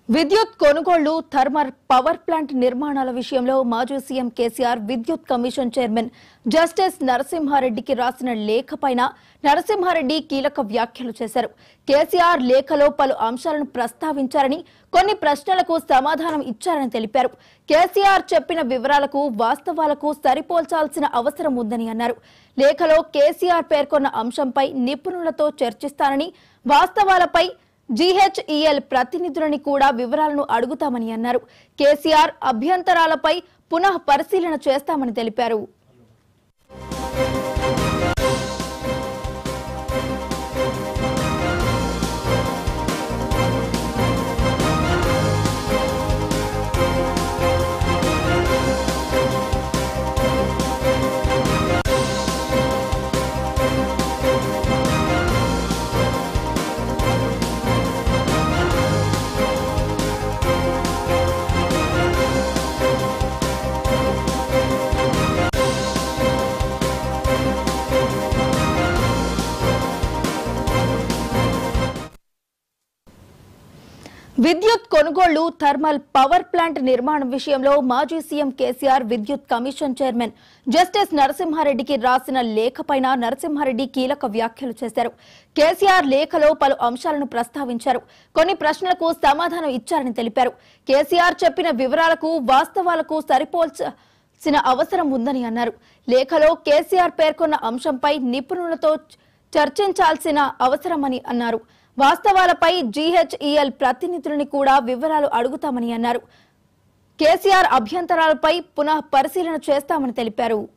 విద్యుత్ కొనుగోళ్లు thermal power plant నిర్మాణాల విషయంలో మాజీ సీఎం కేసీఆర్ విద్యుత్ కమిషన్ చైర్మన్ జస్టిస్ నరసింహారెడ్డికి రాసిన లేఖపైన నరసింహారెడ్డి కీలక వ్యాఖ్యలు చేశారు కేసీఆర్ లేఖలో పలు అంశాలను ప్రస్తావించారని కొన్ని ప్రశ్నలకు సమాధానం ఇచ్చారని తెలిపారు కేసీఆర్ చెప్పిన వివరాలకు వాస్తవాలకు సరిపోల్చాల్సిన అవసరం ఉందని అన్నారు లేఖలో కేసీఆర్ పేర్కొన్న అంశంపై నిపుణులతో చర్చిస్తానని వాస్తవాలపై జీహెచ్ఈఎల్ ప్రతినిధులని కూడా వివరాలను అడుగుతామని అన్నారు కేసీఆర్ అభ్యంతరాలపై పునః పరిశీలన చేస్తామని తెలిపారు విద్యుత్ కొనుగోళ్లు థర్మల్ పవర్ ప్లాంట్ నిర్మాణం విషయంలో మాజీ సీఎం కేసీఆర్ విద్యుత్ కమిషన్ చైర్మన్ జస్టిస్ నరసింహారెడ్డికి రాసిన లేఖపైన నరసింహారెడ్డి కీలక వ్యాఖ్యలు చేశారు కేసీఆర్ లేఖలో పలు అంశాలను ప్రస్తావించారు కొన్ని ప్రశ్నలకు సమాధానం ఇచ్చారని తెలిపారు కేసీఆర్ చెప్పిన వివరాలకు వాస్తవాలకు సరిపోల్చాల్సిన అవసరం ఉందని అన్నారు లేఖలో కేసీఆర్ పేర్కొన్న అంశంపై నిపుణులతో చర్చించాల్సిన అవసరమని అన్నారు వాస్తవాలపై జీహెచ్ఈఎల్ ప్రతినిధులని కూడా వివరాలు అడుగుతామని అన్నారు కేసీఆర్ అభ్యంతరాలపై పునః పరిశీలన చేస్తామని తెలిపారు